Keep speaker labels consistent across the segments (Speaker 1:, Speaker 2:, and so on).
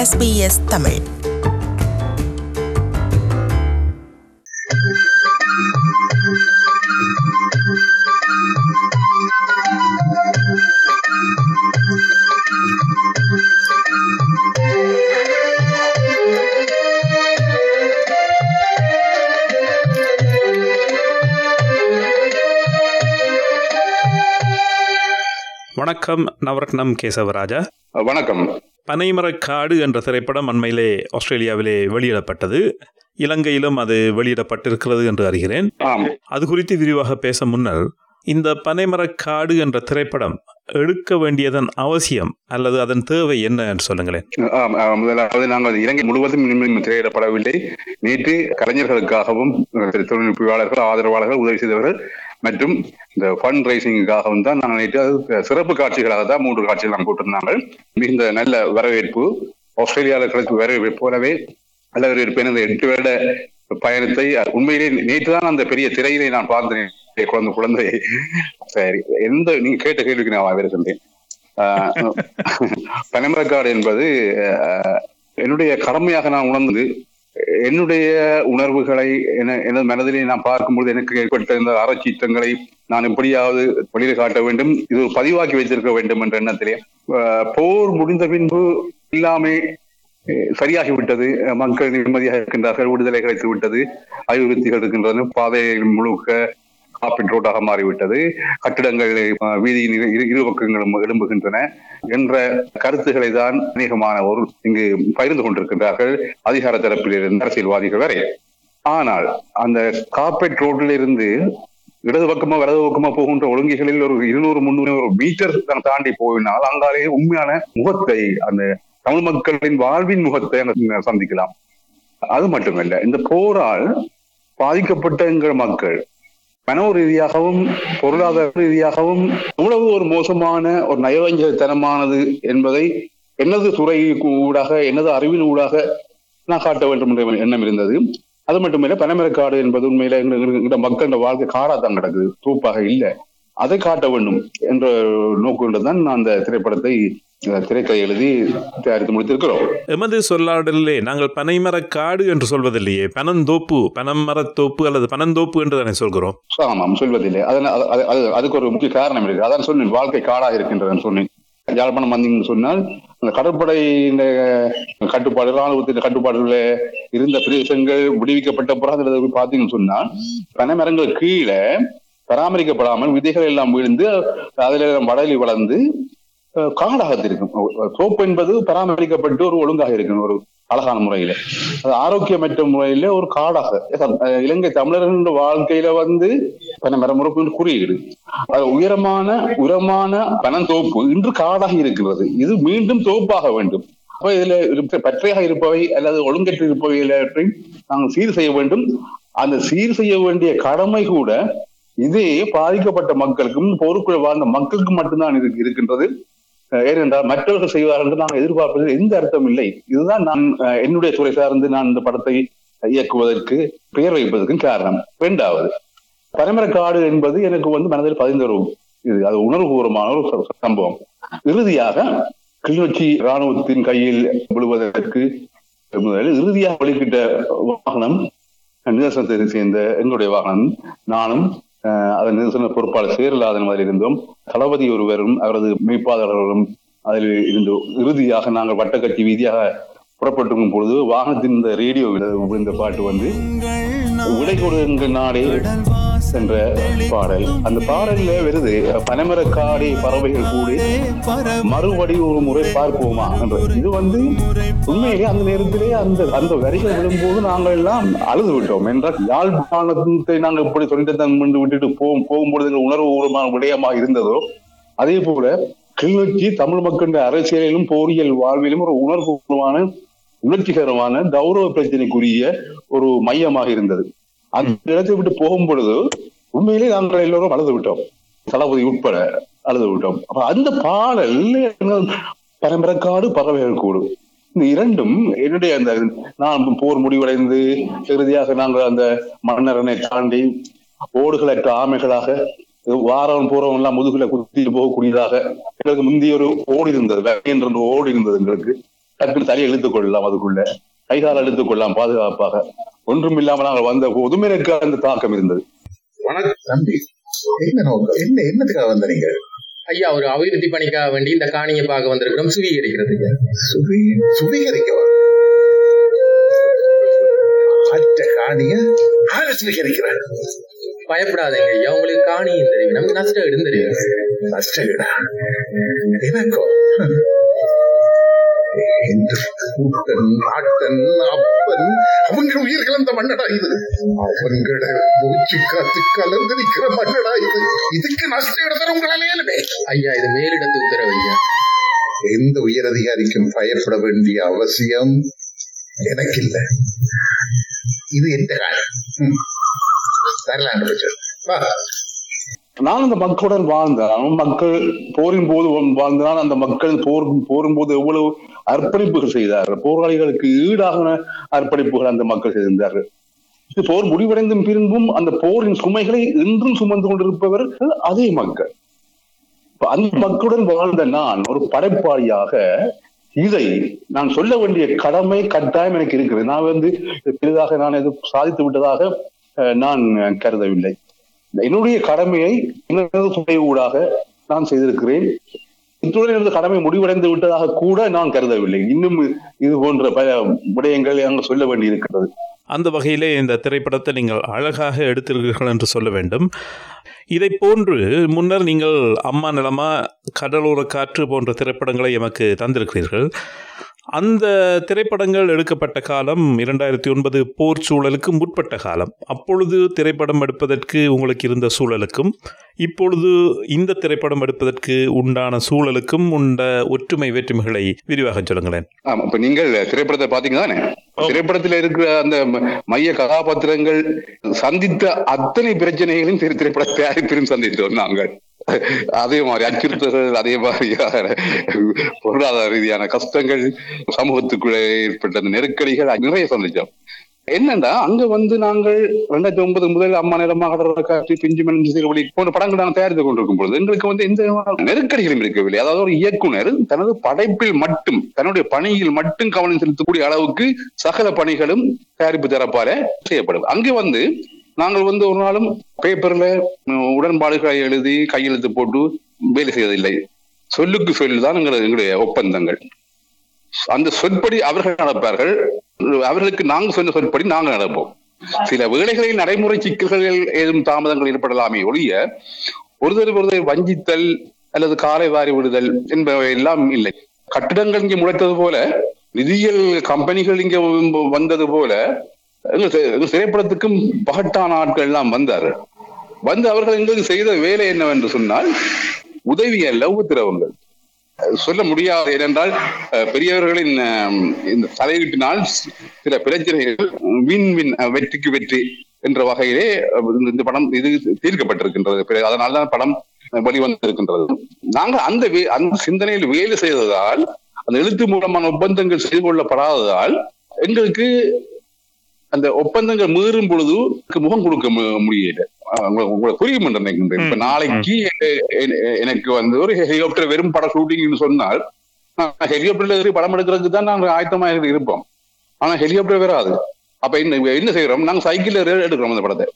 Speaker 1: SBS Tamil
Speaker 2: வணக்கம் நவரத்னம் கேசவராஜா
Speaker 3: வணக்கம்
Speaker 2: பனைமரக்காடு என்ற திரைப்படம் அண்மையிலே ஆஸ்திரேலியாவிலே வெளியிடப்பட்டது இலங்கையிலும் அது வெளியிடப்பட்டிருக்கிறது என்று அறிகிறேன்
Speaker 3: ஆம்
Speaker 2: அது குறித்து விரிவாக பேச முன்னர் இந்த பனைமரக்காடு என்ற திரைப்படம் எடுக்க வேண்டியதன் அவசியம் அல்லது அதன் தேவை என்ன என்று சொல்லுங்களேன்
Speaker 3: ஆம், ஆம். முதலாவது நாங்கள் இலங்கை முழுவதும் இன்னும் திரையிடப்படவில்லை நேற்று கலைஞர்களுக்காகவும் திரு தொழில்நுட்பாளர்கள் ஆதரவாளர்கள் உதவி செய்தவர்கள் மற்றும் இந்த ஃபண்ட் ரைசிங்குக்காகவும் தான் நாங்கள் நேற்று அது சிறப்பு காட்சிகளாக தான் மூன்று காட்சிகள் நாம் போட்டிருந்தாங்க மிகுந்த நல்ல வரவேற்பு ஆஸ்திரேலியாவில் கிடைத்த வரவேற்பு போலவே நல்ல வரவேற்பு இந்த எட்டு வருட பயணத்தை உண்மையிலே நேற்று தான் அந்த பெரிய திரையிலே நான் பார்த்தேன் குழந்தை குழந்தை சரி எந்த நீங்க கேட்ட கேள்விக்கு நான் வருகின்றேன் ஆஹ் பனைமரக்காடு என்பது ஆஹ், என்னுடைய கடமையாக நான் உணர்ந்தது என்னுடைய உணர்வுகளை என- எனது மனதிலே நான் பார்க்கும்போது எனக்கு ஏற்பட்ட இந்த அறச்சீற்றங்களை நான் எப்படியாவது வெளியில் காட்ட வேண்டும் இது ஒரு பதிவாக்கி வைத்திருக்க வேண்டும் என்ற எண்ணத்திலே ஆஹ், போர் முடிந்த பின்பு எல்லாமே அஹ், சரியாகிவிட்டது அஹ், மக்கள் நிம்மதியாக இருக்கின்றார்கள் விடுதலை கிடைத்து விட்டது அபிவிருத்திகள் இருக்கின்றன பாதைகள் முழுக்க காப்பீட் ரோட்டாக மாறிவிட்டது கட்டிடங்கள் அஹ், வீதியின் இரு- இரு இரு பக்கங்களும் எழும்புகின்றன என்ற கருத்துக்களை தான் அநேகமான ஒரு இங்கு பகிர்ந்து கொண்டிருக்கின்றார்கள் அதிகார தரப்பில் இருந்து அரசியல்வாதிகள் வரை ஆனால் அந்த காப்பேட் ரோட்டில் இருந்து இடது பக்கமா வலது பக்கமா போகின்ற ஒழுங்கிகளில் ஒரு இருநூறு முன்னூறு ஒரு மீட்டர் தான் தாண்டி போயினால் அங்காலே உண்மையான முகத்தை அந்த தமிழ் மக்களின் வாழ்வின் முகத்தை அங்க சந்திக்கலாம் அது மட்டுமல்ல இந்த போரால் பாதிக்கப்பட்ட எங்கள் மக்கள் மனோ ரீதியாகவும் பொருளாதார ரீதியாகவும் எவ்வளவு ஒரு மோசமான ஒரு நயவஞ்சகத்தனமானது என்பதை எனது துறை ஊடாக எனது அறிவின் ஊடாக நான் காட்ட வேண்டும் என்ற எண்ணம் இருந்தது அது மட்டுமில்ல பனைமரக்காடு என்பது உண்மையில எங்க மக்கள் வாழ்க்கை காடா தான் கிடக்குது தூப்பாக இல்லை அதை காட்ட வேண்டும் என்ற நோக்கோடு தான் நான் அந்த திரைப்படத்தை அஹ், திரைக்கதை எழுதி தயாரித்து முடித்திருக்கிறோம்
Speaker 2: எமது சொல்லாடலிலே நாங்கள் பனைமரக்காடு என்று சொல்வதில்லையே பனந்தோப்பு பனமரத்தோப்பு அல்லது பனந்தோப்பு என்று தானே சொல்கிறோம்
Speaker 3: ஆமாம் சொல்வதில்லை அதனால் அது- அது- அது- அதுக்கு ஒரு முக்கிய காரணம் இருக்கு அதான் சொன்னேன் வாழ்க்கை காடாக இருக்கின்றதுன்னு சொன்னேன் யாழ்ப்பாணம் வந்தீங்கன்னு சொன்னால் அந்த கடற்படையின் கட்டுப்பாடு ராணுவத்தின் கட்டுப்பாடுல இருந்த பிரதேசங்கள் விடுவிக்கப்பட்ட பிறகு அதில் போய் பார்த்தீங்கன்னு சொன்னால் பனைமரங்கள் கீழே பராமரிக்கப்படாமல் விதைகள் எல்லாம் விழுந்து அதில் வடலி வளர்ந்து அஹ், காடாக இருக்கும் தோப்பு என்பது பராமரிக்கப்பட்டு ஒரு ஒழுங்காக இருக்கும் ஒரு அழகான முறையில அது ஆரோக்கியமற்ற முறையில ஒரு காடாக அஹ், இலங்கை தமிழர்கள் வாழ்க்கையில வந்து பனைமரம் முறுப்பு குறியீடு அது உயரமான உரமான பனந்தோப்பு இன்று காடாக இருக்கிறது இது மீண்டும் தோப்பாக வேண்டும் அப்ப இதுல இருப்ப- பற்றையாக இருப்பவை அல்லது ஒழுங்கற்று இருப்பவை எல்லாவற்றையும் நாங்கள் சீர் செய்ய வேண்டும் அந்த சீர் செய்ய வேண்டிய கடமை கூட இதே பாதிக்கப்பட்ட மக்களுக்கும் போருக்குள்ள வாழ்ந்த மக்களுக்கு மட்டும்தான் இது இருக்கின்றது அஹ் ஏனென்றால் மற்றவர்கள் செய்வார்கள் என்று நாங்கள் எதிர்பார்ப்பதில் எந்த அர்த்தம் இல்லை இதுதான் நான் அஹ், என்னுடைய துறை சார்ந்து நான் இந்த படத்தை இயக்குவதற்கு பெயர் வைப்பதற்கும் காரணம் இரண்டாவது பரமரக்காடு என்பது எனக்கு வந்து மனதில் பதிந்த ஒரு இது அது உணர்வுபூர்வமான ஒரு ச- சம்பவம் இறுதியாக கிளிநொச்சி ராணுவத்தின் கையில் விழுவதற்கு முதல் இறுதியாக வெளிக்கிட்ட வாகனம் நிதர்சனத்தை சேர்ந்த எங்களுடைய வாகனம் நானும் அஹ், அதன் நிதர்சன பொறுப்பாளர் சேரலாதன் மாதிரி இருந்தோம் தளபதி ஒருவரும் அவரது மெய்ப்பாளர்களும் அதில் இருந்து இறுதியாக நாங்கள் வட்டக்கட்சி வீதியாக புறப்பட்டிருக்கும் பொழுது வாகனத்தின் இந்த ரேடியோ இந்த பாட்டு வந்து விடை கொடுங்கள் நாடே என்ற பாடல் அந்த பாடல்ல வருது பனைமரக்காடே பறவைகள் கூடி மறுபடி ஒரு முறை பார்ப்போமா என்ற இது வந்து உண்மையிலே அந்த நேரத்திலே அந்த அந்த வரிகள் விடும்போது நாங்கள் எல்லாம் அழுது விட்டோம் என்றால் யாழ்ப்பாணத்தை நாங்கள் இப்படி தொழிற்சங்கம் கொண்டு விட்டுட்டு போகும் போகும்பொழுது எங்கள் உணர்வு பூர்வமான விடயமாக இருந்ததோ அதே போல கிளிநொச்சி தமிழ் மக்களுடைய அரசியலிலும் போரியல் வாழ்விலும் ஒரு உணர்வுபூர்வமான உணர்ச்சிகரமான கௌரவ பிரச்சனைக்குரிய ஒரு மையமாக இருந்தது அந்த இடத்தை விட்டு போகும் பொழுது உண்மையிலே நாங்கள் எல்லோரும் அழுது விட்டோம் தளபதி உட்பட அழுது விட்டோம் அப்ப அந்த பாடல் பரம்பரைக்காடு பறவைகள் கூடு இந்த இரண்டும் என்னுடைய அந்த நான் போர் முடிவடைந்து இறுதியாக நாங்கள் அந்த மன்னரனை தாண்டி ஓடுகளற்ற ஆமைகளாக வாரம் பூரம் எல்லாம் முதுகுல குத்திட்டு போகக்கூடியதாக எங்களுக்கு முந்தைய ஒரு ஓடி இருந்தது வேகன் என்ற ஓடி இருந்தது எங்களுக்கு டக்குனு தலையை இழுத்துக் கொள்ளலாம் அதுக்குள்ள கைகால் இழுத்துக் கொள்ளலாம் பாதுகாப்பாக ஒன்றும் இல்லாமல் நாங்கள் வந்த போதும் எனக்கு அந்த தாக்கம் இருந்தது
Speaker 1: வணக்கம் தம்பி என்ன நோக்கம் என்ன என்னத்துக்காக வந்த நீங்க
Speaker 4: ஐயா ஒரு அபிவிருத்தி பணிக்காக வேண்டி இந்த காணியை பார்க்க வந்திருக்கிறோம் சுவீகரிக்கிறதுக்கு
Speaker 1: சுவி சுவீகரிக்கவா அற்ற காணிய ஆறு சுவீகரிக்கிறார்
Speaker 4: பயப்படாதீங்க ஐயா உங்களுக்கு காணியும் தெரியும் நமக்கு நஷ்டம் இடும் தெரியும்
Speaker 1: நஷ்டகடா எனக்கோ என்று கூட்டன் ஆட்டன் அப்பன் அவங்க உயிர் கலந்த மண்ணடா இது அவங்கள மூச்சு காத்து கலந்து நிக்கிற மண்ணடா இது இதுக்கு நஷ்டம் எடுத்தார உங்களால இயலுமே
Speaker 4: ஐயா இது மேலிடத்து உத்தரவு ஐயா
Speaker 1: எந்த உயரதிகாரிக்கும் பயப்பட வேண்டிய அவசியம் எனக்கு இல்ல இது எந்த காலம் தரலாண்டு வச்சு வா
Speaker 3: நான் அந்த மக்களுடன் வாழ்ந்தேன் மக்கள் போரின் போது வாழ்ந்தான் அந்த மக்கள் போர் போரின் போது எவ்வளவு அர்ப்பணிப்புகள் செய்தார்கள் போராளிகளுக்கு ஈடாக அர்ப்பணிப்புகள் அந்த மக்கள் செய்திருந்தார்கள் இது போர் முடிவடைந்தும் பின்பும் அந்த போரின் சுமைகளை இன்றும் சுமந்து கொண்டிருப்பவர்கள் அதே மக்கள் இப்ப அந்த மக்களுடன் வாழ்ந்த நான் ஒரு படைப்பாளியாக இதை நான் சொல்ல வேண்டிய கடமை கட்டாயம் எனக்கு இருக்கிறது நான் வந்து பெரிதாக நான் எது சாதித்து விட்டதாக அஹ், நான் கருதவில்லை என்னுடைய கடமையை எனது துணை ஊடாக நான் செய்திருக்கிறேன் இத்துடன் எனது கடமை முடிவடைந்து விட்டதாக கூட நான் கருதவில்லை இன்னும் இது போன்ற பல விடயங்களை நாங்கள் சொல்ல வேண்டி இருக்கிறது
Speaker 2: அந்த வகையிலே இந்த திரைப்படத்தை நீங்கள் அழகாக எடுத்திருக்கிறீர்கள் என்று சொல்ல வேண்டும் இதை போன்று முன்னர் நீங்கள் அம்மா நிலமா கடலோர காற்று போன்ற திரைப்படங்களை எமக்கு தந்திருக்கிறீர்கள் அந்த திரைப்படங்கள் எடுக்கப்பட்ட காலம் இரண்டாயிரத்தி ஒன்பது போர் சூழலுக்கு முற்பட்ட காலம் அப்பொழுது திரைப்படம் எடுப்பதற்கு உங்களுக்கு இருந்த சூழலுக்கும் இப்பொழுது இந்த திரைப்படம் எடுப்பதற்கு உண்டான சூழலுக்கும் உண்ட ஒற்றுமை வேற்றுமைகளை விரிவாக சொல்லுங்களேன்
Speaker 3: ஆமா இப்ப நீங்கள் திரைப்படத்தை பாத்தீங்க தானே திரைப்படத்துல இருக்கிற அந்த ம- மைய கதாபாத்திரங்கள் சந்தித்த அத்தனை பிரச்சனைகளையும் திரை திரைப்பட தயாரிப்பிலும் சந்தித்தோம் நாங்கள் அதே மாதிரி அச்சுறுத்தல்கள் அதே மாதிரியான பொருளாதார ரீதியான கஷ்டங்கள் சமூகத்துக்குள்ளே ஏற்பட்ட அந்த நெருக்கடிகள் நிறைய சந்திச்சோம் என்னன்னா அங்க வந்து நாங்கள் ரெண்டாயிரத்தி ஒன்பது முதல் அம்மா நேரமாக காட்சி பிஞ்சு மண் சிறுவழி போன்ற படங்கள் நாங்கள் தயாரித்துக் கொண்டிருக்கும் பொழுது எங்களுக்கு வந்து எந்த விதமான நெருக்கடிகளும் இருக்கவில்லை அதாவது ஒரு இயக்குனர் தனது படைப்பில் மட்டும் தன்னுடைய பணியில் மட்டும் கவனம் செலுத்தக்கூடிய அளவுக்கு சகல பணிகளும் தயாரிப்பு தரப்பால செய்யப்படும் அங்கே வந்து நாங்கள் வந்து ஒரு நாளும் பேப்பர்ல உம், உடன்பாடுகளை எழுதி கையெழுத்து போட்டு வேலை செய்வதில்லை சொல்லுக்கு சொல்லுதான் எங்களது எங்களுடைய ஒப்பந்தங்கள் அந்த சொற்படி அவர்கள் நடப்பார்கள் அவர்களுக்கு நாங்கள் சொன்ன சொற்படி நாங்கள் நடப்போம் சில வேளைகளில் நடைமுறை சிக்கல்கள் ஏதும் தாமதங்கள் ஏற்படலாமே ஒழிய ஒருத்தர் ஒருத்தர் வஞ்சித்தல் அல்லது காலை வாரி விடுதல் என்பவை எல்லாம் இல்லை கட்டிடங்கள் இங்கே முளைத்தது போல நிதியியல் கம்பெனிகள் இங்கே வந்தது போல எங்க தி- எங்க திரைப்படத்துக்கும் பகட்டான ஆட்கள் எல்லாம் வந்தார்கள் வந்து அவர்கள் எங்களுக்கு செய்த வேலை என்னவென்று சொன்னால் உதவி அல்ல உத்தரவுங்கள் சொல்ல முடியாது ஏனென்றால் அஹ், பெரியவர்களின் அஹ், இந்த தலையீட்டினால் சில பிரச்சனைகள் வின் வின் அஹ், வெற்றிக்கு வெற்றி என்ற வகையிலே அஹ், இந்த- இந்த படம் இது தீர்க்கப்பட்டிருக்கின்றது பிறகு அதனால்தான் படம் அஹ், வெளிவந்திருக்கின்றது நாங்கள் அந்த வே- அந்த சிந்தனையில் வேலை செய்ததால் அந்த எழுத்து மூலமான ஒப்பந்தங்கள் செய்து கொள்ளப்படாததால் எங்களுக்கு அந்த ஒப்பந்தங்கள் மீறும் பொழுது முகம் கொடுக்க மு- முடியல அஹ் உங்களுக்கு உங்களுக்கு புரியும் என்று நினைக்கின்றேன் இப்ப
Speaker 2: ம்,
Speaker 3: நாளைக்கு எ- எ- எனக்கு வந்து ஒரு ஹெலிகாப்டர் வெறும் பட ஷூட்டிங்னு சொன்னால் ஹெலிகாப்டர்ல ஏறி படம் எடுக்கிறதுக்கு தான் நாங்க ஆயத்தமா இருப்போம் ஆனா ஹெலிகாப்டர் வராது அப்ப என்ன என்ன செய்யறோம் நாங்க சைக்கிள்ல ஏறி எடுக்கிறோம் அந்த படத்தை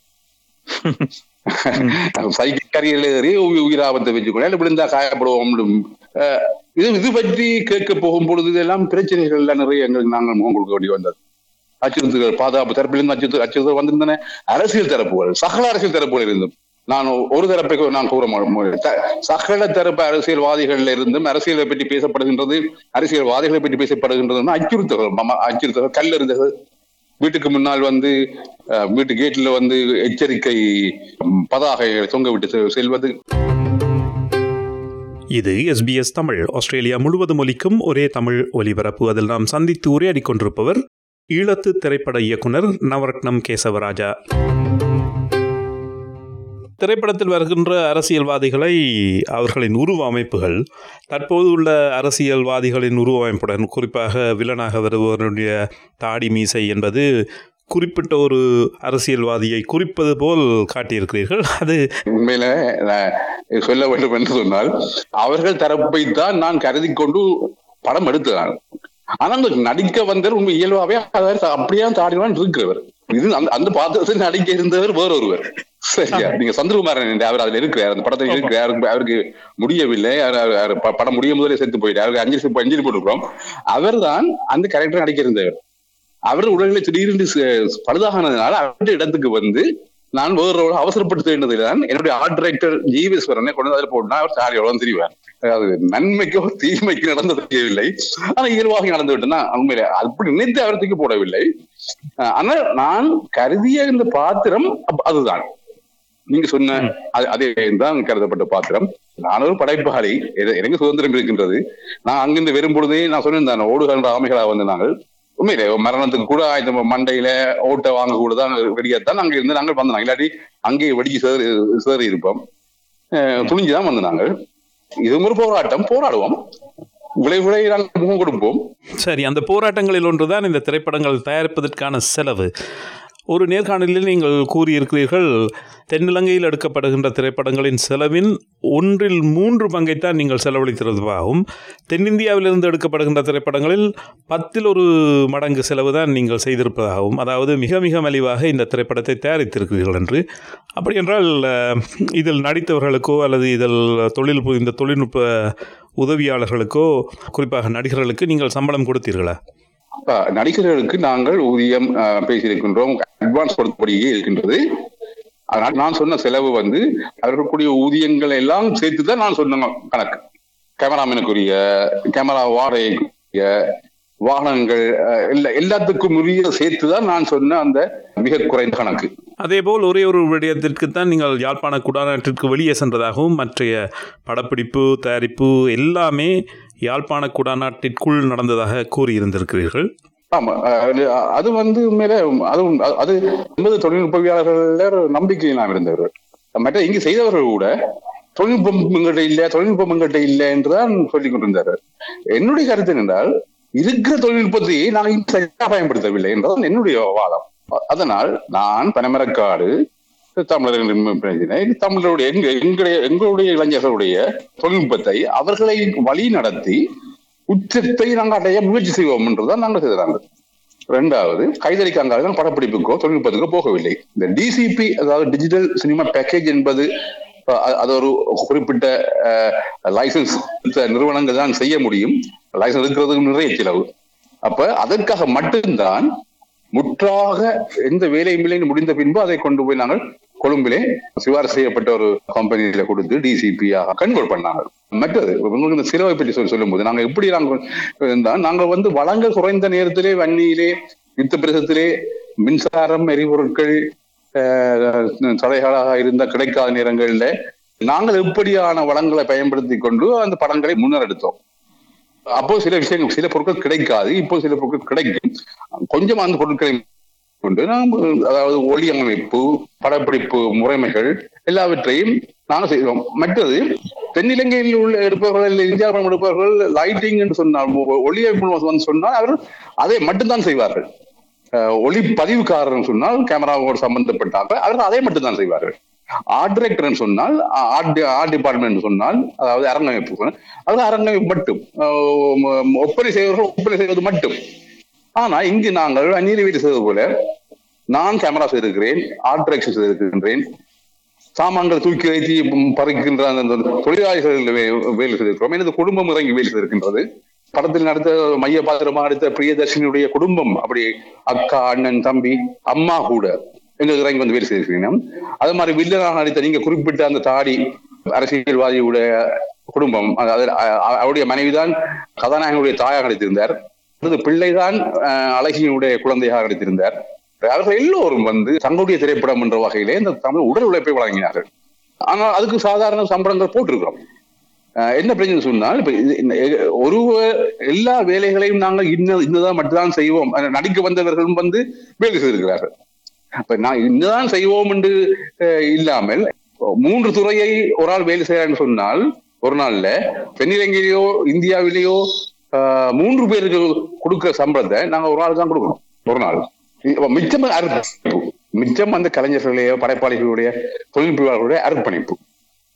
Speaker 3: சைக்கிள் கரையில் ஏறி உயி- உயிராபத்தை வச்சுக்கணும் இல்லை விழுந்தா காயப்படுவோம் அஹ் இது இது பற்றி கேட்க போகும் பொழுது இதெல்லாம் பிரச்சனைகள் எல்லாம் நிறைய எங்களுக்கு நாங்கள் முகம் கொடுக்க வேண்டி வந்தது அச்சுறுத்தல்கள் பாதுகாப்பு தரப்பிலிருந்து அச்சுறுத்தல் அச்சுறுத்தல் வந்திருந்தன அரசியல் தரப்புகள் சகல அரசியல் தரப்புகள் இருந்தும் நான் ஒரு தரப்பை நான் கூற மு- மு- த- சகல தரப்பு அரசியல்வாதிகள்ல இருந்தும் அரசியலை பற்றி பேசப்படுகின்றது அரசியல்வாதிகளை பற்றி பேசப்படுகின்றது அச்சுறுத்தல்கள் மம- அச்சுறுத்தல்கள் கல்லெறிந்தது வீட்டுக்கு முன்னால் வந்து அஹ், வீட்டு கேட்ல வந்து எச்சரிக்கை ம், பதாகைகளை தொங்க விட்டு செ- செல்வது
Speaker 2: இது எஸ்பிஎஸ் தமிழ் ஆஸ்திரேலியா முழுவதும் ஒலிக்கும் ஒரே தமிழ் ஒலிபரப்பு அதில் நாம் சந்தித்து உரையாடி கொண்டிருப்பவர் ஈழத்து திரைப்பட இயக்குனர் நவரத்னம் கேசவராஜா திரைப்படத்தில் வருகின்ற அரசியல்வாதிகளை அவர்களின் உருவ அமைப்புகள் தற்போது உள்ள அரசியல்வாதிகளின் உருவ அமைப்புடன் குறிப்பாக வில்லனாக வருபவருடைய தாடி மீசை என்பது குறிப்பிட்ட ஒரு அரசியல்வாதியை குறிப்பது போல் காட்டியிருக்கிறீர்கள் அது
Speaker 3: உண்மையில நான் சொல்ல வேண்டும் என்று சொன்னால் அவர்கள் தரப்பை தான் நான் கருதி கொண்டு படம் எடுத்தேன் ஆனா அந்த நடிக்க வந்தவர் உண்மை இயல்பாவே அவர் அப்படியே தாடிவான் இருக்கிறவர் இது அந்த அந்த பாத்திரத்தில் நடிக்க இருந்தவர் வேற ஒருவர் சரியா நீங்க சந்திரகுமாரன் என்று அவர் அதுல இருக்கிறார் அந்த படத்தில் இருக்கிறார் அவருக்கு- அவருக்கு முடியவில்லை அவர் அவர்- அவர் ப- படம் முடியும் முதலே செத்து போயிட்டார் அவருக்கு அஞ்சு அஞ்சலி போட்டிருக்கிறோம் அவர் தான் அந்த கேரக்டர் நடிக்க இருந்தவர் அவர் உடல்நிலை திடீரென்று ச- பழுதாகினதுனால அவருடைய இடத்துக்கு வந்து நான் வேறு அவசரப்படுத்த வேண்டியதுதான் என்னுடைய ஆர்ட் டைரக்டர் ஜீவேஸ்வரனை கொண்டு வந்து அதில் போட்டுனா அவர் சாரி எவ்வளவு தெரிவார் அது நன்மைக்கோ தீமைக்கு நடந்தது தெரியவில்லை ஆனா இயல்பாக நடந்து விட்டுனா உண்மையிலே அப்படி நினைத்து அவர் தூக்கி போடவில்லை அஹ் ஆனால் நான் கருதிய இந்த பாத்திரம் அப்ப அதுதான் நீங்க சொன்ன அது- அதே தான் கருதப்பட்ட பாத்திரம் நான் ஒரு படைப்பாளி என- எனக்கு சுதந்திரம் இருக்கின்றது நான் அங்கிருந்து வரும் பொழுதே நான் சொன்னேன் ஓடுகின்ற ஆமைகளா வந்து நாங்கள் உண்மையிலே மரணத்துக்கு கூட ஆயுத மண்டையில ஓட்டை வாங்க கூட தான் வெடியத்தான் அங்க இருந்து நாங்கள் வந்தோம் இல்லாட்டி அங்கே வெடிச்சு சேரி சேரி இருப்போம் அஹ் துணிஞ்சுதான் வந்து நாங்கள் இது ஒரு போராட்டம் போராடுவோம் விளைவுகளை நாங்கள் முகம் கொடுப்போம்
Speaker 2: சரி அந்த போராட்டங்களில் ஒன்றுதான் இந்த திரைப்படங்கள் தயாரிப்பதற்கான செலவு ஒரு நேர்காணலில் நீங்கள் கூறியிருக்கிறீர்கள் தென்னிலங்கையில் எடுக்கப்படுகின்ற திரைப்படங்களின் செலவின் ஒன்றில் மூன்று பங்கைத்தான் நீங்கள் செலவழித்திருப்பதாகவும் தென்னிந்தியாவிலிருந்து எடுக்கப்படுகின்ற திரைப்படங்களில் பத்தில் ஒரு மடங்கு செலவு தான் நீங்கள் செய்திருப்பதாகவும் அதாவது மிக மிக மலிவாக இந்த திரைப்படத்தை தயாரித்திருக்கிறீர்கள் என்று அப்படி என்றால் அஹ், இதில் நடித்தவர்களுக்கோ அல்லது இதில் தொழில் பு- இந்த தொழில்நுட்ப உதவியாளர்களுக்கோ குறிப்பாக நடிகர்களுக்கு நீங்கள் சம்பளம் கொடுத்தீர்களா
Speaker 3: அஹ் நடிகர்களுக்கு நாங்கள் ஊதியம் அஹ், பேசியிருக்கின்றோம் அட்வான்ஸ் கொடுத்தபடியே இருக்கின்றது அதனால் நான் சொன்ன செலவு வந்து அவர்களுக்குரிய ஊதியங்கள் எல்லாம் சேர்த்து தான் நான் சொன்ன கணக்கு கேமராமேனுக்குரிய கேமரா வாடகைக்குரிய வாகனங்கள் அஹ், எல்லா எல்லாத்துக்கும் உரிய சேர்த்து தான் நான் சொன்ன அந்த மிக குறைந்த கணக்கு
Speaker 2: அதேபோல் ஒரே ஒரு விடயத்திற்கு தான் நீங்கள் யாழ்ப்பாண குடாநாட்டிற்கு வெளியே சென்றதாகவும் மற்றைய படப்பிடிப்பு தயாரிப்பு எல்லாமே யாழ்ப்பாண குடாநாட்டிற்குள் நடந்ததாக கூறியிருந்திருக்கிறீர்கள்
Speaker 3: ஆமா அஹ், அது- அது வந்து உண்மையில அதுவும் அது- அது என்பது தொழில்நுட்பவியலாளர்கள் ஒரு நம்பிக்கை நாம் இருந்தவர்கள் மற்ற இங்கு செய்தவர்கள் கூட தொழில்நுட்பம் எங்கிட்ட இல்ல தொழில்நுட்பம் எங்கிட்ட இல்லை என்றுதான் சொல்லிக் கொண்டிருந்தார்கள் என்னுடைய கருத்து என்றால் இருக்கிற தொழில்நுட்பத்தை நாங்கள் சரியாக பயன்படுத்தவில்லை என்றதான் என்னுடைய வாதம் அ- அதனால் நான் பனமரக்காடு தமிழர்களின் பிரச்சனை தமிழருடைய எங்க எங்களுடைய எங்களுடைய இளைஞர்களுடைய தொழில்நுட்பத்தை அவர்களை வழி நடத்தி உச்சத்தை நாங்கள் அடைய முயற்சி செய்வோம் என்றுதான் நாங்கள் செய்தாங்க ரெண்டாவது கைதறிக்காங்க படப்பிடிப்புக்கோ தொழில்நுட்பத்துக்கோ போகவில்லை இந்த டிசிபி அதாவது டிஜிட்டல் சினிமா பேக்கேஜ் என்பது அஹ், அ- அது ஒரு குறிப்பிட்ட லைசன்ஸ் நிறுவனங்கள் தான் செய்ய முடியும் லைசன்ஸ் இருக்கிறதுக்கு நிறைய செலவு அப்ப அதற்காக மட்டும்தான் முற்றாக எந்த வேலையும் இல்லைன்னு முடிந்த பின்பு அதை கொண்டு போய் நாங்கள் கொழும்பிலே சிபாரிசு செய்யப்பட்ட ஒரு கம்பெனியில கொடுத்து டிசிபியாக கன்வெர்ட் பண்ணாங்க மற்றது உங்களுக்கு இந்த சிலவை பற்றி சொல்லி சொல்லும்போது நாங்க எப்படி நாங்கள் இருந்தால் நாங்கள் வந்து வளங்கள் குறைந்த நேரத்திலே வன்னியிலே யுத்த பிரதேசத்திலே மின்சாரம் எரிபொருட்கள் அஹ், தடைகளாக இருந்த கிடைக்காத நேரங்களில் நாங்கள் எப்படியான வளங்களை பயன்படுத்தி கொண்டு அந்த படங்களை முன்னெடுத்தோம் அப்போ சில விஷயங்கள் சில பொருட்கள் கிடைக்காது இப்போ சில பொருட்கள் கிடைக்கும் கொஞ்சம் அந்த பொருட்களை கொண்டு நாம் அதாவது ஒளி அமைப்பு படப்பிடிப்பு முறைமைகள் எல்லாவற்றையும் நாங்கள் செய்வோம் மற்றது தென்னிலங்கையில் உள்ள இருப்பவர்கள் இந்தியா படம் எடுப்பவர்கள் லைட்டிங் என்று சொன்னால் ஒ- ஒளி அமைப்பு வந்து சொன்னால் அவர்கள் அதை மட்டும்தான் செய்வார்கள் அஹ் ஒளி பதிவுக்காரர் சொன்னால் கேமராவோடு சம்பந்தப்பட்டாங்க அவர்கள் அதை மட்டும்தான் செய்வார்கள் ஆர்ட் டிரெக்டர் சொன்னால் ஆர்ட் ஆர்ட் டிபார்ட்மெண்ட் சொன்னால் அதாவது அரங்கமைப்பு சொன்னால், அது அரங்கமைப்பு மட்டும் அஹ் ம- ஒப்பனை செய்வர்கள் ஒப்பனை செய்வது மட்டும் ஆனா இங்கு நாங்கள் நீதிபதி செய்வது போல நான் கேமரா செய்திருக்கிறேன் ஆர்ட் டிரெக்ஷன் செய்திருக்கின்றேன் சாமான்கள் தூக்கி வைத்து பறிக்கின்ற அந்த தொழிலாளிகள் வே- வேலை செய்திருக்கிறோம் எனது குடும்பம் இறங்கி வேலை செய்திருக்கின்றது படத்தில் நடித்த மைய பாத்திரமா நடித்த பிரியதர்ஷினியுடைய குடும்பம் அப்படி அக்கா அண்ணன் தம்பி அம்மா கூட எங்களுக்கு இறங்கி வந்து வேலை செய்திருக்கிறேன் அது மாதிரி வில்லனாக நடித்த நீங்க குறிப்பிட்ட அந்த தாடி அரசியல்வாதியுடைய குடும்பம் அதாவது அ- அ- அவருடைய மனைவிதான் கதாநாயகனுடைய தாயாக நடித்திருந்தார் அடுத்தது பிள்ளைதான் அஹ், அழகியினுடைய குழந்தையாக நடித்திருந்தார் அவர்கள் எல்லோரும் வந்து தங்களுடைய திரைப்படம் என்ற வகையிலே இந்த தமிழ் உடல் உழைப்பை வழங்கினார்கள் ஆனால் அதுக்கு சாதாரண சம்பளங்கள் போட்டிருக்கிறோம் அஹ் என்ன பிரச்சனை சொன்னால் இப்ப இது- இந்த எ- ஒரு எல்லா வேலைகளையும் நாங்கள் இன்ன இன்னதான் மட்டும்தான் செய்வோம் அஹ் நடிக்க வந்தவர்களும் வந்து வேலை செய்திருக்கிறார்கள் அப்ப நான் இன்னதான் செய்வோம் என்று அஹ், இல்லாமல் மூன்று துறையை ஒரு ஆள் வேலை செய்யறான்னு சொன்னால் ஒரு நாள்ல தென்னிலங்கையிலேயோ இந்தியாவிலேயோ ஆஹ், மூன்று பேருக்கு கொடுக்கிற சம்பளத்தை நாங்க ஒரு நாள் தான் கொடுக்கணும் ஒரு நாள் இப்ப மிச்சம் அர்ப்பணிப்பு மிச்சம் அந்த கலைஞர்களுடைய படைப்பாளிகளுடைய தொழில்நுட்பங்களுடைய அர்ப்பணிப்பு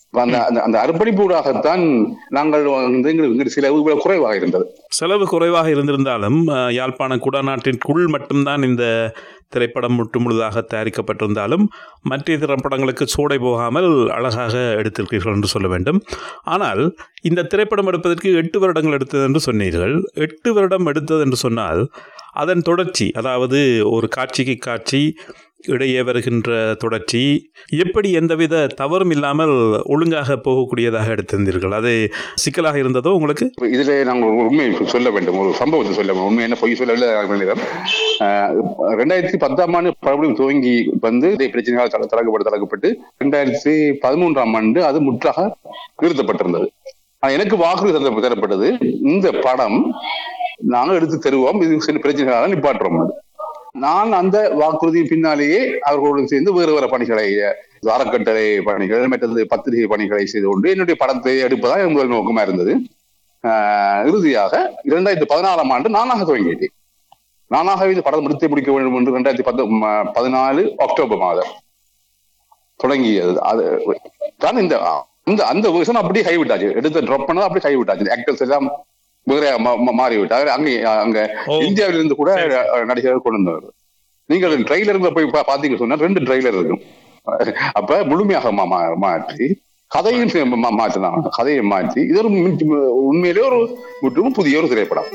Speaker 3: அந்த அந்த- அந்த அர்ப்பணிப்பூடாகத்தான் நாங்கள் வந்து எங்களுக்கு எங்களுக்கு சில இவ்வளவு குறைவாக இருந்தது
Speaker 2: செலவு குறைவாக இருந்திருந்தாலும் அஹ், யாழ்ப்பாண குடாநாட்டிற்குள் மட்டும்தான் இந்த திரைப்படம் முற்று முழுதாக தயாரிக்கப்பட்டிருந்தாலும் மற்ற திரைப்படங்களுக்கு சூடை போகாமல் அழகாக எடுத்திருக்கிறீர்கள் என்று சொல்ல வேண்டும் ஆனால் இந்த திரைப்படம் எடுப்பதற்கு எட்டு வருடங்கள் எடுத்தது என்று சொன்னீர்கள் எட்டு வருடம் எடுத்தது என்று சொன்னால் அதன் தொடர்ச்சி அதாவது ஒரு காட்சிக்கு காட்சி இடையே வருகின்ற தொடர்ச்சி எப்படி எந்தவித தவறும் இல்லாமல் ஒழுங்காக போகக்கூடியதாக எடுத்திருந்தீர்கள் அது சிக்கலாக இருந்ததோ உங்களுக்கு
Speaker 3: இதுல நாங்கள் ஒரு உண்மையை சொல்ல வேண்டும் ஒரு சம்பவத்தை சொல்ல வேண்டும் உண்மை என்ன பொய் சொல்லவில்லை மனிதர் ரெண்டாயிரத்தி பத்தாம் ஆண்டு படப்பிடிப்பு துவங்கி வந்து இதே பிரச்சனைகளால் தட- தடங்கப்பட்டு தடங்கப்பட்டு ரெண்டாயிரத்தி பதிமூன்றாம் ஆண்டு அது முற்றாக நிறுத்தப்பட்டிருந்தது ஆனா எனக்கு வாக்குறுதி தந்த- தரப்பட்டது இந்த படம் நாங்கள் எடுத்து தருவோம் இது சில பிரச்சனைகளால நிப்பாட்டுறோம் அது. நான் அந்த வாக்குறுதி பின்னாலேயே அவர்களோடு சேர்ந்து வேறு வேறு பணிகளை அறக்கட்டளை பணிகள் மற்றது பத்திரிகை பணிகளை செய்து கொண்டு என்னுடைய படத்தை எடுப்பதான் என் முதல் நோக்கமா இருந்தது ஆஹ் இறுதியாக இரண்டாயிரத்தி பதினாறாம் ஆண்டு நானாக துவங்கிட்டேன் நானாகவே இந்த படம் முடித்தே முடிக்க வேண்டும் என்று ரெண்டாயிரத்தி பத்து ம- பதினாலு அக்டோபர் மாதம் தொடங்கியது அது தான் இந்த இந்த அந்த வருஷம் அப்படியே கைவிட்டாச்சு எடுத்து ட்ராப் பண்ணது அப்படியே கைவிட்டாச்சு ஆக்டர்ஸ் எல்லாம் வேற மா- மா- மாறிவிட்டார் அங்கே அங்க
Speaker 2: ஓ.
Speaker 3: இந்தியாவில இருந்து கூட அஹ், நடிகர்கள் கொண்டு வந்தவர் நீங்கள் ட்ரெய்லர்ல போய் பா- பாத்தீங்க சொன்னா ரெண்டு ட்ரெய்லர் இருக்கும் அப்ப முழுமையாக மா- மா- மாற்றி கதையும் சே- மா- மாற்றினாங்க கதையை மாற்றி இது ஒரு மின்- உண்மையிலே ஒரு முற்றிலும் புதிய ஒரு திரைப்படம்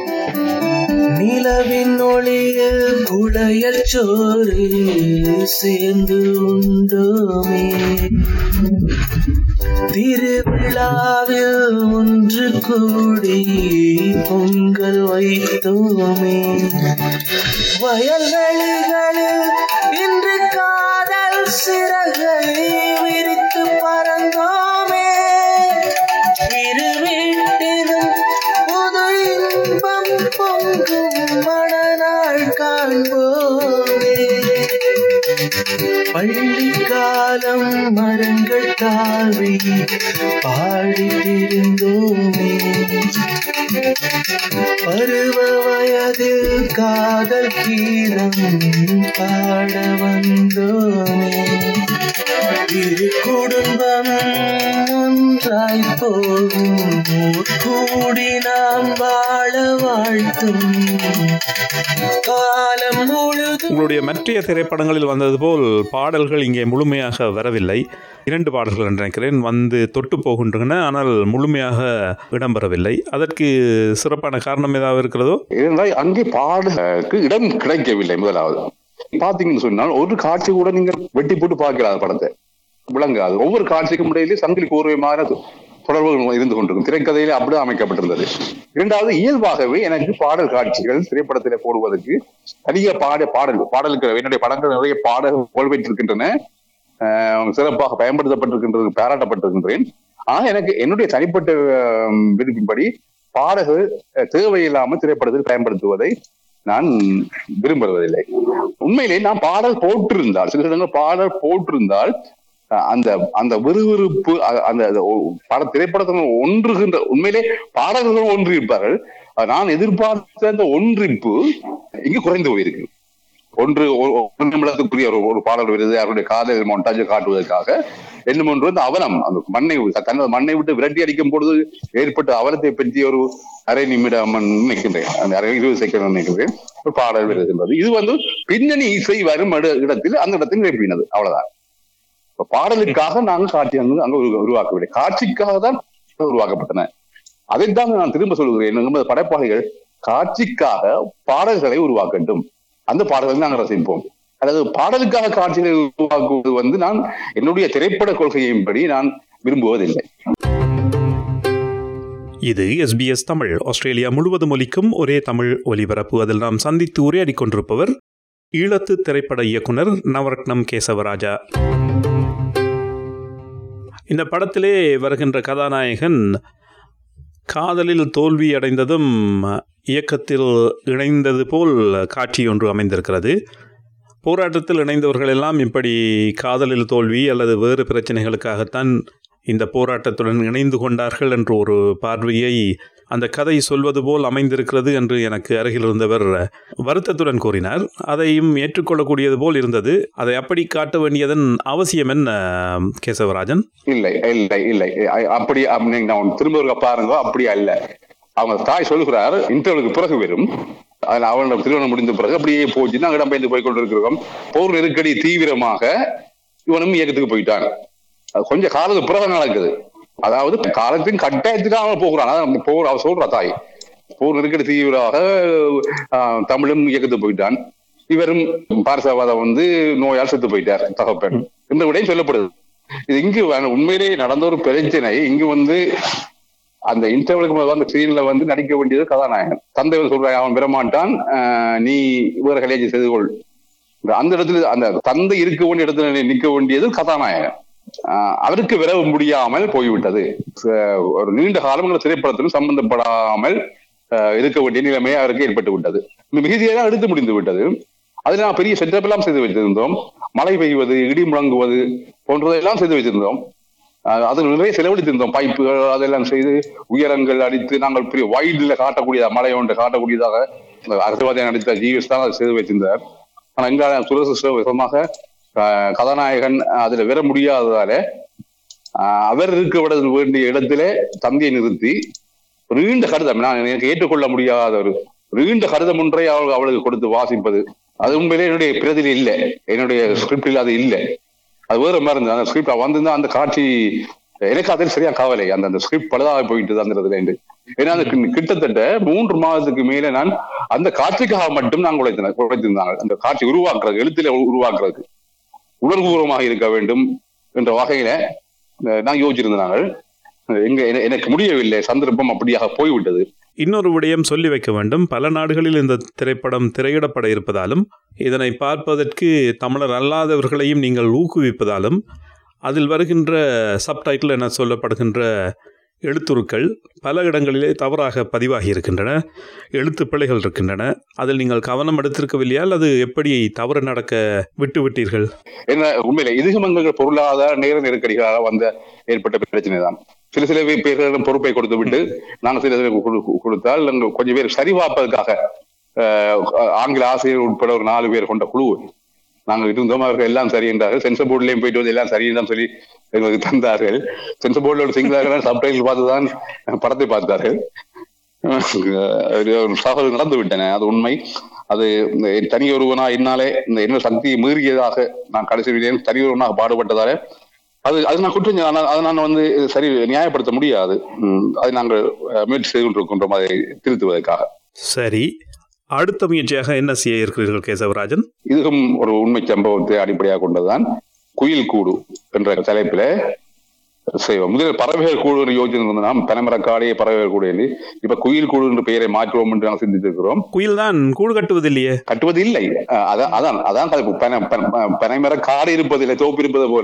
Speaker 5: நிலவின் ஒளியில் குளையல் சோறு சேர்ந்து உண்டோமே திருவிழாவில் ஒன்று கூடி பொங்கல் வைத்தோமே வயல்வெளிகளில் இன்று காதல் சிறகை விரித்து பறந்தோமே இரு வீட்டிலும் புது இன்பம் பொங்கும் மணநாள் காண்போமே பள்ளிக்காலம் மரங்கள் தாவி பாடி திரிந்தோமே பருவ வயதில் காதல் கீதம் பாட வந்தோமே இரு குடும்பம் ஒன்றாய் போகும் ஊர் கூடி நாம் வாழ வாழ்த்தும் காலம் முழுதும்
Speaker 2: உங்களுடைய மற்றைய திரைப்படங்களில் வந்தது போல் பாடல்கள் இங்கே முழுமையாக வரவில்லை இரண்டு பாடல்கள் என்று நினைக்கிறேன் வந்து தொட்டு போகின்றன ஆனால் முழுமையாக இடம்பெறவில்லை அதற்கு சிறப்பான காரணம் ஏதாவது இருக்கிறதோ
Speaker 3: இருந்தால் அங்கே பாடலுக்கு இடம் கிடைக்கவில்லை முதலாவது பாத்தீங்கன்னு சொன்னால் ஒரு காட்சி கூட நீங்க வெட்டி போட்டு பார்க்கலாத படத்தை விளங்காது ஒவ்வொரு காட்சிக்கும் இடையிலே சங்கிலி கூர்வையான தொடர்புகள் இருந்து கொண்டிருக்கும் திரைக்கதையிலே அப்படியே அமைக்கப்பட்டிருந்தது இரண்டாவது இயல்பாகவே எனக்கு பாடல் காட்சிகள் திரைப்படத்திலே போடுவதற்கு அதிக பாட பாடல் பாடலுக்கு என்னுடைய படங்கள் நிறைய பாடல் புகழ்பெற்றிருக்கின்றன ஆஹ் சிறப்பாக பயன்படுத்தப்பட்டிருக்கின்றது பாராட்டப்பட்டிருக்கின்றேன் ஆனா எனக்கு என்னுடைய தனிப்பட்ட ஆஹ், விருப்பின்படி பாடல்கள் அஹ், தேவையில்லாமல் திரைப்படத்தில் பயன்படுத்துவதை நான் விரும்புவதில்லை உண்மையிலே நான் பாடல் போட்டிருந்தால் சில இடங்கள் பாடல் போட்டிருந்தால் அஹ், அந்த அந்த விறுவிறுப்பு அ- அந்த அந்த ஒ- பட திரைப்படத்தில் ஒன்றுகின்ற உண்மையிலே பாடல்கள் ஒன்று இருப்பார்கள் நான் எதிர்பார்த்த அந்த ஒன்றிப்பு இங்கு குறைந்து போயிருக்கு ஒன்று ஒரு ஒரு நிமிடத்துக்குரிய ஒரு ஒரு பாடல் வருது அவருடைய காதல் மொண்டாஜை காட்டுவதற்காக என்னும் ஒன்று வந்து அவலம் அந்த மண்ணை தனது மண்ணை விட்டு விரட்டி அடிக்கும் பொழுது ஏற்பட்ட அவலத்தை பற்றி ஒரு அரை நிமிடம் நினைக்கின்றேன் அந்த அரை இருபது செகண்ட் நினைக்கின்றேன் ஒரு பாடல் வருகின்றது இது வந்து பின்னணி இசை வரும் இட- இடத்தில் அந்த இடத்தில் நிரப்பினது அவ்வளவுதான் இப்ப பாடலுக்காக நாங்கள் காட்சி அங்கு அங்க உரு- உருவாக்கவில்லை காட்சிக்காக தான் உருவாக்கப்பட்டன அதைத்தான் நான் திரும்ப சொல்கிறேன் நமது படைப்பாளிகள் காட்சிக்காக பாடல்களை உருவாக்கட்டும் அந்த பாடல்களை நாங்கள் ரசிப்போம் அதாவது பாடலுக்காக காட்சிகளை உருவாக்குவது வந்து நான் என்னுடைய திரைப்பட கொள்கையின்படி நான் விரும்புவதில்லை
Speaker 2: இது எஸ்பிஎஸ் தமிழ் ஆஸ்திரேலியா முழுவதும் ஒலிக்கும் ஒரே தமிழ் ஒலிபரப்பு அதில் நாம் சந்தித்து உரையாடி கொண்டிருப்பவர் ஈழத்து திரைப்பட இயக்குனர் நவரத்னம் கேசவராஜா இந்த படத்திலே வருகின்ற கதாநாயகன் காதலில் தோல்வி அடைந்ததும் இயக்கத்தில் இணைந்தது போல் காட்சி ஒன்று அமைந்திருக்கிறது போராட்டத்தில் இணைந்தவர்கள் எல்லாம் இப்படி காதலில் தோல்வி அல்லது வேறு பிரச்சனைகளுக்காகத்தான் இந்த போராட்டத்துடன் இணைந்து கொண்டார்கள் என்ற ஒரு பார்வையை அந்த கதை சொல்வது போல் அமைந்திருக்கிறது என்று எனக்கு அருகில் இருந்தவர் வருத்தத்துடன் கூறினார் அதையும் ஏற்றுக்கொள்ளக்கூடியது போல் இருந்தது அதை அப்படி காட்ட வேண்டியதன் அவசியம் என்ன கேசவராஜன்
Speaker 3: இல்லை இல்லை இல்லை அ- அப்படி அப்ப நீங்க நான் திரும்ப ஒரு பாருங்க அப்படி அல்ல அவங்க தாய் சொல்லுகிறார் இன்டர்வலுக்கு பிறகு வரும் அதில் அவனோட திருமணம் முடிந்த பிறகு அப்படியே போச்சு நாங்கள் இடம்பெயர்ந்து போய் கொண்டிருக்கிறோம் போர் நெருக்கடி தீவிரமாக இவனும் இயக்கத்துக்கு போயிட்டான் அது கொஞ்சம் காலத்துக்கு பிறகு நடக்குது அதாவது காலத்தின் கட்டாயத்துக்கு அவன் போகிறான் அதான் போர் அவ சொல்றா தாய் போர் நெருக்கடி தீவிரமாக ஆஹ், தமிழும் இயக்கத்துக்கு போயிட்டான் இவரும் பார்சவாதம் வந்து நோயால் செத்து போயிட்டார் தகப்பன் இந்த விடையும் சொல்லப்படுது இது இங்கு வ- உண்மையிலேயே நடந்த ஒரு பிரச்சனை இங்கு வந்து அந்த இன்டர்வலுக்கு முதல்ல அந்த சீன்ல வந்து நடிக்க வேண்டியது கதாநாயகன் தந்தை வந்து சொல்றான் அவன் விடமாட்டான் ஆஹ் நீ வேற கல்யாணம் செய்து கொள் இந்த அந்த இடத்துல அந்த தந்தை இருக்க வேண்டிய இடத்துல நீ நிக்க வேண்டியது கதாநாயகன் ஆஹ் அவருக்கு விரவ முடியாமல் போய்விட்டது ச- ஒரு நீண்ட காலம் இந்த திரைப்படத்திலும் சம்பந்தப்படாமல் ஆஹ் இருக்க வேண்டிய நிலைமை அவருக்கு ஏற்பட்டு விட்டது இந்த மிகுதியெல்லாம் எடுத்து முடிந்து விட்டது அதுல நான் பெரிய செட்டப் எல்லாம் செய்து வைத்திருந்தோம் மழை பெய்வது இடி முழங்குவது போன்றதெல்லாம் செய்து வைத்திருந்தோம் அஹ் அது நிறைய செலவழித்திருந்தோம் பைப்புகள் அதெல்லாம் செய்து உயரங்கள் அடித்து நாங்கள் பெரிய வைட்ல காட்டக்கூடியதாக மலை ஒன்றை காட்டக்கூடியதாக இந்த அரசியல்வாதி நடித்த ஜீவிஸ் தான் அதை செய்து வைத்திருந்தார் ஆனா எங்க சுரசிரமாக கதாநாயகன் அதுல வர முடியாததால ஆஹ் அவர் இருக்க விட வேண்டிய இடத்துல தந்தையை நிறுத்தி ஒரு நீண்ட கடிதம் நான் எனக்கு ஏற்றுக்கொள்ள முடியாத ஒரு நீண்ட கடிதம் ஒன்றை அவள் அவளுக்கு கொடுத்து வாசிப்பது அது உண்மையிலே என்னுடைய பிரதியில் இல்லை என்னுடைய ஸ்கிரிப்டில் அது இல்லை அது வேற மாதிரி இருந்தது அந்த ஸ்கிரிப்ட் வந்திருந்தா அந்த காட்சி எனக்கு அதில் சரியா கவலை அந்த அந்த ஸ்கிரிப்ட் பழுதாக போயிட்டு அந்த இடத்துல இருந்து ஏன்னா அது கிட்ட- கிட்டத்தட்ட மூன்று மாதத்துக்கு மேல நான் அந்த காட்சிக்காக மட்டும் நாங்கள் உழைத்தன உழைத்திருந்தாங்க அந்த காட்சி உருவாக்குறது எழுத்துல உருவாக்குறதுக்கு உணர்வுபூர்வமாக இருக்க வேண்டும் என்ற வகையில அஹ், நான் யோசிச்சிருந்தேன் நாங்கள் எங்க என- எனக்கு முடியவில்லை சந்தர்ப்பம் அப்படியாக போய்விட்டது
Speaker 2: இன்னொரு விடயம் சொல்லி வைக்க வேண்டும் பல நாடுகளில் இந்த திரைப்படம் திரையிடப்பட இருப்பதாலும் இதனை பார்ப்பதற்கு தமிழர் அல்லாதவர்களையும் நீங்கள் ஊக்குவிப்பதாலும் அதில் வருகின்ற சப்டைட்டில் என சொல்லப்படுகின்ற எழுத்துருக்கள் பல இடங்களிலே தவறாக பதிவாகி இருக்கின்றன எழுத்து பிழைகள் இருக்கின்றன அதில் நீங்கள் கவனம் எடுத்திருக்கவில்லையா அல்லது எப்படி தவறு நடக்க விட்டு விட்டீர்கள்
Speaker 3: என்ன உண்மையில இதுகமங்கள் பொருளாதார நேர நெருக்கடிகளாக வந்த ஏற்பட்ட பிரச்சனை தான் சில சில பேர்களிடம் பொறுப்பை கொடுத்து விட்டு நாங்கள் சில சில கொடு- கொடுத்தால் நாங்கள் கொஞ்சம் பேர் சரிபார்ப்பதற்காக அஹ், ஆங்கில ஆசிரியர் உட்பட ஒரு நாலு பேர் கொண்ட குழு நாங்கள் இருந்தோம் அவர்கள் எல்லாம் சரி என்றார்கள் சென்சர் போர்ட்லயும் போயிட்டு வந்து எல்லாம் சரி என்று சொல்லி எங்களுக்கு தந்தார்கள் சென்சர் போர்டில் ஒரு சிங்களாக சப்டைட்டில் பார்த்து தான் படத்தை பார்த்தார்கள் ஒரு சகோதரர் நடந்து விட்டன அது உண்மை அது இந்த தனி ஒருவனா என்னாலே இந்த என்ன சக்தியை மீறியதாக நான் கடைசி வரையும் தனி ஒருவனாக பாடுபட்டதால அது அது நான் குற்றம் செஞ்சேன். ஆனால் அதை நான் வந்து சரி நியாயப்படுத்த முடியாது ம், அதை நாங்கள் அஹ், முயற்சி செய்து கொண்டிருக்கின்றோம் அதை திருத்துவதற்காக
Speaker 2: சரி அடுத்த முயற்சியாக என்ன செய்ய இருக்கிறீர்கள் கேசவராஜன்
Speaker 3: இதுவும் ஒரு உண்மை சம்பவத்தை அடிப்படையாக கொண்டதுதான் குயில் கூடு என்ற தலைப்பில செய்வோம் முதலில் பறவைகள் கூடு என்று யோசிச்சிருந்தோம் நாம் பனைமரக்காடிய பறவைகள் கூடு என்று இப்ப குயில் கூடு என்ற பெயரை மாற்றுவோம் என்று நாங்கள் சிந்தித்திருக்கிறோம்
Speaker 2: குயில் தான் கூடு கட்டுவதில்லையே
Speaker 3: கட்டுவது இல்லை அஹ் அதான் அதான் அதான் கதை. பனை பனை- பனைமர காடு இருப்பதில்லை தோப்பு இருப்பது போல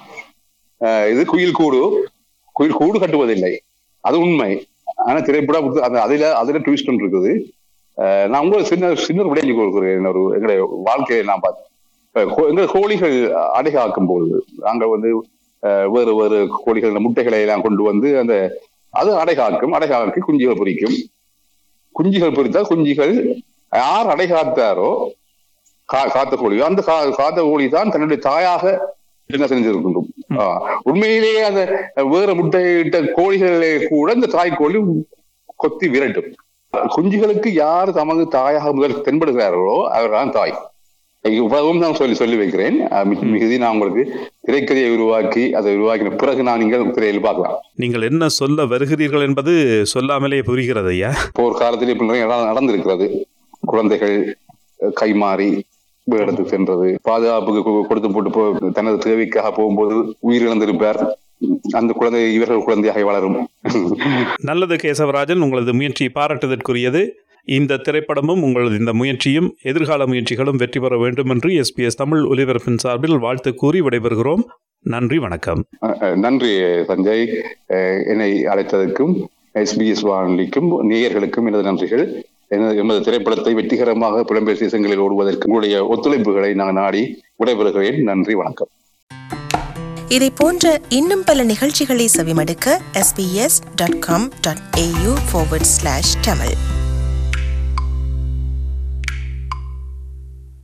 Speaker 3: அஹ் இது குயில் கூடு குயில் கூடு கட்டுவதில்லை அது உண்மை ஆனா திரைப்படம் புத்து- அந்த அதுல அதுல ட்விஸ்ட் ஒன்று இருக்குது அஹ் நான் உங்களுக்கு சின்ன சின்ன ஒரு விடைஞ்சு கொடுக்குறேன் ஒரு எங்களுடைய வாழ்க்கையை நான் பார்த்து எங்க கோழிகள் அடைகாக்கும் பொழுது நாங்க வந்து அஹ், வேறு வேறு கோழிகள் இந்த முட்டைகளை எல்லாம் கொண்டு வந்து அந்த அது அடைகாக்கும் அடைகாக்கி குஞ்சுகள் பொரிக்கும் குஞ்சுகள் பொரித்தால் குஞ்சுகள் யார் அடைகாத்தாரோ கா- காத்த கோழி அந்த கா- காத்த கோழி தான் தன்னுடைய தாயாக என்ன செஞ்சிருக்கின்றோம் ஆஹ், உண்மையிலேயே அந்த வேற முட்டையிட்ட கோழிகளே கூட இந்த தாய் கோழி கொத்தி விரட்டும் குஞ்சுகளுக்கு யார் தமது தாயாக முதல் தென்படுகிறார்களோ அவர்தான் தாய் இவ்வளவும் நான் சொல்லி சொல்லி வைக்கிறேன் அஹ் மி- மிகுதி நான் உங்களுக்கு திரைக்கதையை உருவாக்கி அதை உருவாக்கின பிறகு நான் நீங்கள் திரையில் பார்க்கலாம்
Speaker 2: நீங்கள் என்ன சொல்ல வருகிறீர்கள் என்பது சொல்லாமலே புரிகிறது ஐயா
Speaker 3: போர் காலத்தில் இப்படி நிறைய நட- நடந்திருக்கிறது குழந்தைகள் அஹ், கைமாறி வேடத்துக்கு சென்றது பாதுகாப்புக்கு கொ- கொடுத்து போட்டு போ தனது தேவைக்காக போகும்போது உயிரிழந்திருப்பார் அந்த குழந்தை இவர்கள் குழந்தையாக வளரும்
Speaker 2: நல்லது கேசவராஜன் உங்களது முயற்சி பாராட்டுதற்குரியது இந்த திரைப்படமும் உங்களது இந்த முயற்சியும் எதிர்கால முயற்சிகளும் வெற்றி பெற வேண்டும் என்று எஸ்பிஎஸ் தமிழ் ஒலிபரப்பின் சார்பில் வாழ்த்து கூறி விடைபெறுகிறோம் நன்றி வணக்கம்
Speaker 3: அஹ், அஹ், நன்றி சஞ்சய் அஹ், என்னை அழைத்ததற்கும் எஸ்பிஎஸ் வானொலிக்கும் நேயர்களுக்கும் எனது நன்றிகள் எனது எமது திரைப்படத்தை வெற்றிகரமாக புலம்பெயர் தேசங்களில் ஓடுவதற்கு உங்களுடைய ஒத்துழைப்புகளை நான் நாடி விடைபெறுகிறேன் நன்றி வணக்கம்
Speaker 6: இதை போன்ற இன்னும் பல நிகழ்ச்சிகளை செவிமடுக்க sbs.com.au forward slash tamil